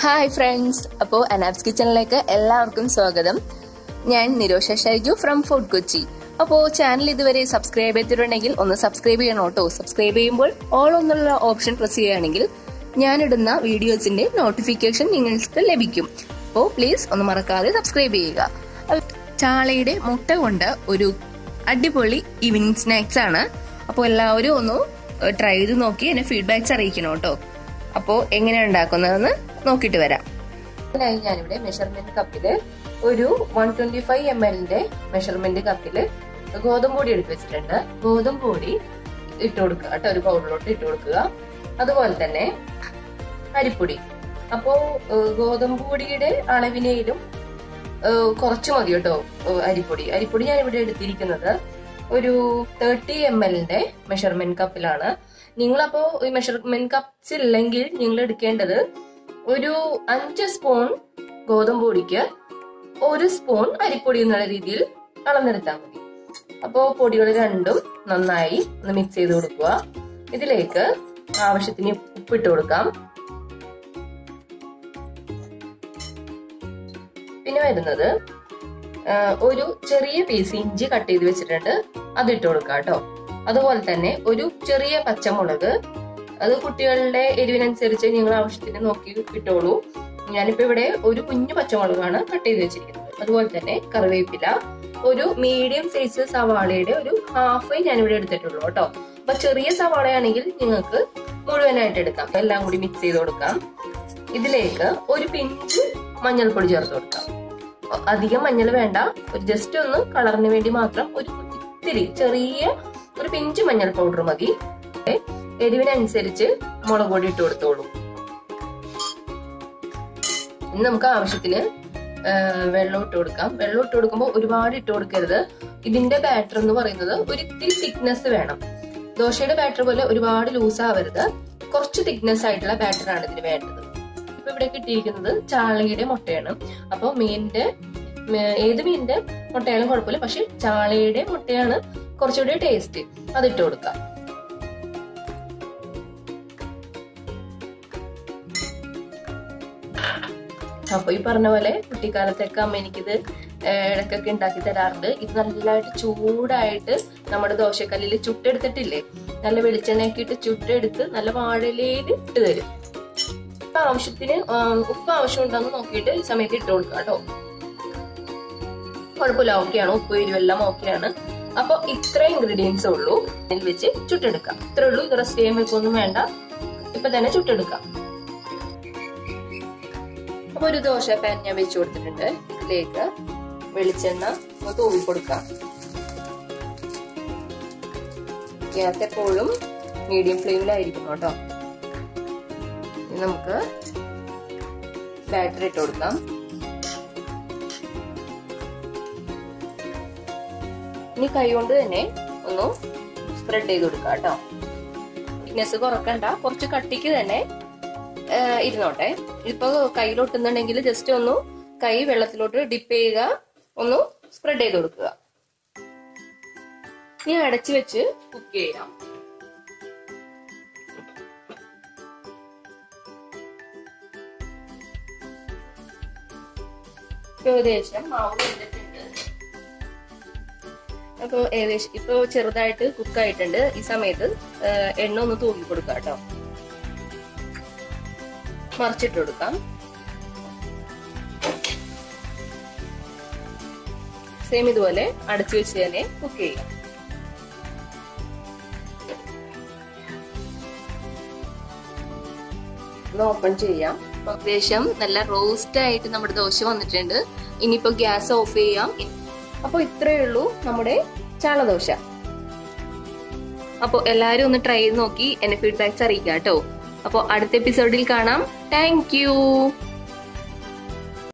hi friends അപ്പോൾ അനാബ്സ് കിച്ചണിലേക്ക് എല്ലാവർക്കും സ്വാഗതം ഞാൻ നിരോഷ ഷൈജു ഫ്രം ഫുഡ് കൊച്ചി അപ്പോൾ ചാനൽ ഇതുവരെ സബ്സ്ക്രൈബ് ചെയ്തിട്ടുണ്ടെങ്കിൽ ഒന്ന് സബ്സ്ക്രൈബ് ചെയ്യണം കേട്ടോ സബ്സ്ക്രൈബ് ചെയ്യുമ്പോൾ ഓൾ എന്നുള്ള ഓപ്ഷൻ പ്രസ് ചെയ്യുകയാണെങ്കിൽ ഞാനിടുന്ന വീഡിയോസിന്റെ നോട്ടിഫിക്കേഷൻ നിങ്ങൾക്ക് ലഭിക്കും അപ്പോൾ പ്ലീസ് ഒന്ന് മറക്കാതെ സബ്സ്ക്രൈബ് ചെയ്യുക ചാളയുടെ മുട്ട കൊണ്ട് ഒരു അടിപൊളി ഈവനിങ് സ്നാക്സ് ആണ് അപ്പോൾ എല്ലാവരും ഒന്ന് ട്രൈ ചെയ്ത് നോക്കി എന്നെ ഫീഡ്ബാക്സ് അറിയിക്കണം കേട്ടോ അപ്പോൾ എങ്ങനെയാണ് ഉണ്ടാക്കുന്നതെന്ന് നോക്കിയിട്ട് വരാം അതിനായി ഞാനിവിടെ മെഷർമെന്റ് കപ്പില് ഒരു വൺ ട്വന്റി ഫൈവ് എം എല്ലിന്റെ മെഷർമെന്റ് കപ്പില് ഗോതമ്പ് പൊടി എടുത്ത് വെച്ചിട്ടുണ്ട് ഗോതമ്പ് പൊടി ഇട്ട് കൊടുക്കുക കേട്ടോ ഒരു പൗഡറിലോട്ട് ഇട്ട് കൊടുക്കുക അതുപോലെ തന്നെ അരിപ്പൊടി അപ്പോ ഗോതമ്പ് പൊടിയുടെ അളവിനേലും കുറച്ച് മതി കേട്ടോ അരിപ്പൊടി അരിപ്പൊടി ഞാൻ ഇവിടെ എടുത്തിരിക്കുന്നത് ഒരു തേർട്ടി എം എല്ലിന്റെ മെഷർമെന്റ് കപ്പിലാണ് നിങ്ങളപ്പോ ഈ മെഷർമെന്റ് കപ്സ് ഇല്ലെങ്കിൽ നിങ്ങൾ എടുക്കേണ്ടത് ഒരു അഞ്ച് സ്പൂൺ ഗോതമ്പ് പൊടിക്ക് ഒരു സ്പൂൺ അരിപ്പൊടി എന്നുള്ള രീതിയിൽ അളന്നെടുത്താൽ മതി അപ്പോ പൊടികൾ രണ്ടും നന്നായി ഒന്ന് മിക്സ് ചെയ്ത് കൊടുക്കുക ഇതിലേക്ക് ആവശ്യത്തിന് ഉപ്പിട്ട് കൊടുക്കാം പിന്നെ വരുന്നത് ഒരു ചെറിയ പീസ് ഇഞ്ചി കട്ട് ചെയ്ത് വെച്ചിട്ടുണ്ട് അത് ഇട്ട് കൊടുക്കുക കേട്ടോ അതുപോലെ തന്നെ ഒരു ചെറിയ പച്ചമുളക് അത് കുട്ടികളുടെ എരിവിനനുസരിച്ച് നിങ്ങൾ ആവശ്യത്തിന് നോക്കി ഇട്ടോളൂ ഞാനിപ്പോ ഇവിടെ ഒരു കുഞ്ഞു പച്ചമുളകാണ് കട്ട് ചെയ്ത് വെച്ചിരിക്കുന്നത് അതുപോലെ തന്നെ കറിവേപ്പില ഒരു മീഡിയം സൈസ് സവാളയുടെ ഒരു ഹാഫ് ഞാനിവിടെ എടുത്തിട്ടുള്ളൂ കേട്ടോ അപ്പൊ ചെറിയ സവാളയാണെങ്കിൽ നിങ്ങൾക്ക് മുഴുവനായിട്ട് എടുക്കാം എല്ലാം കൂടി മിക്സ് ചെയ്ത് കൊടുക്കാം ഇതിലേക്ക് ഒരു പിഞ്ച് മഞ്ഞൾപ്പൊടി ചേർത്ത് കൊടുക്കാം അധികം മഞ്ഞൾ വേണ്ട ഒരു ജസ്റ്റ് ഒന്ന് കളറിന് വേണ്ടി മാത്രം ഒരു ഇത്തിരി ചെറിയ ഒരു പിഞ്ച് മഞ്ഞൾ പൗഡർ മതി എരിവിനനുസരിച്ച് മുളക് പൊടി ഇട്ട് കൊടുത്തോളൂ ഇനി നമുക്ക് ആവശ്യത്തിന് വെള്ളം ഇട്ട് കൊടുക്കാം വെള്ളം ഇട്ട് കൊടുക്കുമ്പോൾ ഒരുപാട് ഇട്ട് കൊടുക്കരുത് ഇതിന്റെ ബാറ്റർ എന്ന് പറയുന്നത് ഒരു ഇത്തിരി തിക്നെസ് വേണം ദോശയുടെ ബാറ്റർ പോലെ ഒരുപാട് ലൂസ് ആവരുത് കുറച്ച് തിക്നെസ് ആയിട്ടുള്ള ബാറ്റർ ആണ് ഇതിന് വേണ്ടത് ഇപ്പൊ ഇവിടെ കിട്ടിയിരിക്കുന്നത് ചാളയുടെ മുട്ടയാണ് അപ്പോൾ മീനിന്റെ ഏത് മീനിന്റെ മുട്ടയാലും കുഴപ്പമില്ല പക്ഷെ ചാളയുടെ മുട്ടയാണ് കുറച്ചുകൂടി ടേസ്റ്റ് അതിട്ട് കൊടുക്കാം അപ്പൊ ഈ പറഞ്ഞ പോലെ കുട്ടിക്കാലത്തൊക്കെ അമ്മ എനിക്കിത് ഇടയ്ക്കൊക്കെ ഉണ്ടാക്കി തരാറുണ്ട് ഇത് നല്ലതായിട്ട് ചൂടായിട്ട് നമ്മുടെ ദോശക്കല്ലിൽ ചുട്ടെടുത്തിട്ടില്ലേ നല്ല വെളിച്ചെണ്ണയൊക്കെ ഇട്ട് ചുട്ടെടുത്ത് നല്ല വാഴയിലേല് ഇട്ട് തരും ആവശ്യത്തിന് ഉപ്പ് ആവശ്യം ഉണ്ടെന്ന് നോക്കിയിട്ട് ഈ സമയത്ത് ഇട്ട് കൊടുക്കുക കേട്ടോ കുഴപ്പമില്ല ഓക്കെയാണ് ഉപ്പ് എരിവെല്ലാം ഓക്കെയാണ് അപ്പൊ ഇത്ര ഇൻഗ്രീഡിയൻസ് ഉള്ളൂ അതിൽ വെച്ച് ചുട്ടെടുക്കാം ഇത്രേ ഉള്ളൂ ഇത് റെസ്റ്റ് ചെയ്യാൻ വെക്കൊന്നും വേണ്ട ഇപ്പൊ തന്നെ ചുട്ടെടുക്കാം അപ്പൊ ഒരു ദോശ പാൻ ഞാൻ വെച്ച് കൊടുത്തിട്ടുണ്ട് ഇതിലേക്ക് വെളിച്ചെണ്ണ തൂവി കൊടുക്കാം ഗ്യാസ് എപ്പോഴും മീഡിയം ഫ്ലെയിമിലായിരിക്കണം കേട്ടോ നമുക്ക് ബാറ്ററി ഇട്ട് കൊടുക്കാം ഇനി കൈ കൊണ്ട് തന്നെ ഒന്ന് സ്പ്രെഡ് ചെയ്ത് കൊടുക്കാം കേട്ടോ തിക്നെസ് കുറക്കണ്ട കുറച്ച് കട്ടിക്ക് തന്നെ ഇരുന്നോട്ടെ ഇപ്പൊ കയ്യിലൊട്ടുന്നുണ്ടെങ്കിൽ ജസ്റ്റ് ഒന്ന് കൈ വെള്ളത്തിലോട്ട് ഡിപ്പ് ചെയ്യുക ഒന്ന് സ്പ്രെഡ് ചെയ്ത് കൊടുക്കുക ഇനി അടച്ചു വെച്ച് കുക്ക് ചെയ്യാം ഏകദേശം മാവ് വെച്ചിട്ടുണ്ട് അപ്പൊ ഏകദേശം ഇപ്പൊ ചെറുതായിട്ട് കുക്ക് ആയിട്ടുണ്ട് ഈ സമയത്ത് എണ്ണ ഒന്ന് തൂക്കി കൊടുക്കാം കേട്ടോ മറിച്ചിട്ട് കൊടുക്കാം സെയിം ഇതുപോലെ അടച്ചു വെച്ച് തന്നെ കുക്ക് ചെയ്യാം ഒന്ന് ഓപ്പൺ ചെയ്യാം ഏകദേശം നല്ല റോസ്റ്റ് ആയിട്ട് നമ്മുടെ ദോശ വന്നിട്ടുണ്ട് ഇനിയിപ്പോ ഗ്യാസ് ഓഫ് ചെയ്യാം അപ്പോൾ ഇത്രയേ ഉള്ളൂ നമ്മുടെ ചാളദോശ അപ്പോൾ എല്ലാവരും ഒന്ന് ട്രൈ ചെയ്ത് നോക്കി എന്നെ ഫീഡ്ബാക്സ് അറിയിക്കാം കേട്ടോ അപ്പോൾ അടുത്ത എപ്പിസോഡിൽ കാണാം താങ്ക്